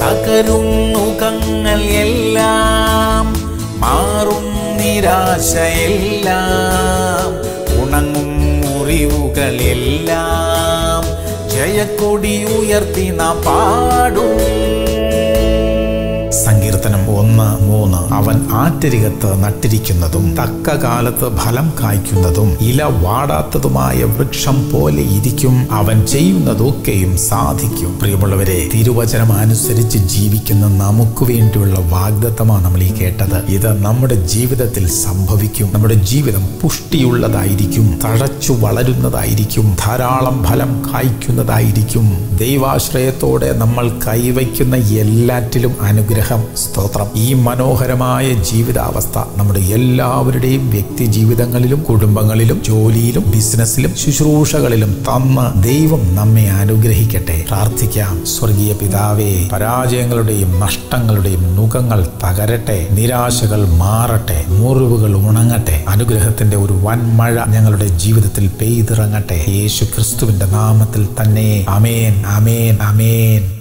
തകരുന്നു കങ്ങൾ എല്ലാം മാറും നിരാശയെല്ലാം ഉണങ്ങും മുറിവുകളെല്ലാം ജയക്കൊടി ഉയർത്തി നാം പാടും സങ്കീർത്തനം ഒന്ന് മൂന്ന് അവൻ ആറ്റരികത്ത് നട്ടിരിക്കുന്നതും തക്ക കാലത്ത് ഫലം കായ്ക്കുന്നതും ഇല വാടാത്തതുമായ വൃക്ഷം പോലെ ഇരിക്കും അവൻ ചെയ്യുന്നതൊക്കെയും സാധിക്കും പ്രിയമുള്ളവരെ തിരുവചനം അനുസരിച്ച് ജീവിക്കുന്ന നമുക്ക് വേണ്ടിയുള്ള വാഗ്ദത്തമാണ് നമ്മൾ ഈ കേട്ടത് ഇത് നമ്മുടെ ജീവിതത്തിൽ സംഭവിക്കും നമ്മുടെ ജീവിതം പുഷ്ടിയുള്ളതായിരിക്കും തഴച്ചു വളരുന്നതായിരിക്കും ധാരാളം ഫലം കായ്ക്കുന്നതായിരിക്കും ദൈവാശ്രയത്തോടെ നമ്മൾ കൈവയ്ക്കുന്ന എല്ലാറ്റിലും അനുഗ്രഹം സ്തോത്രം ഈ മനോഹരമായ ജീവിതാവസ്ഥ നമ്മുടെ എല്ലാവരുടെയും വ്യക്തി ജീവിതങ്ങളിലും കുടുംബങ്ങളിലും ജോലിയിലും ബിസിനസ്സിലും ശുശ്രൂഷകളിലും തന്ന് ദൈവം നമ്മെ അനുഗ്രഹിക്കട്ടെ പ്രാർത്ഥിക്കാം സ്വർഗീയ പിതാവേ പരാജയങ്ങളുടെയും നഷ്ടങ്ങളുടെയും നുഖങ്ങൾ തകരട്ടെ നിരാശകൾ മാറട്ടെ മുറിവുകൾ ഉണങ്ങട്ടെ അനുഗ്രഹത്തിന്റെ ഒരു വൻമഴ ഞങ്ങളുടെ ജീവിതത്തിൽ പെയ്തിറങ്ങട്ടെ യേശു ക്രിസ്തുവിന്റെ നാമത്തിൽ തന്നെ അമേൻ അമേൻ അമേൻ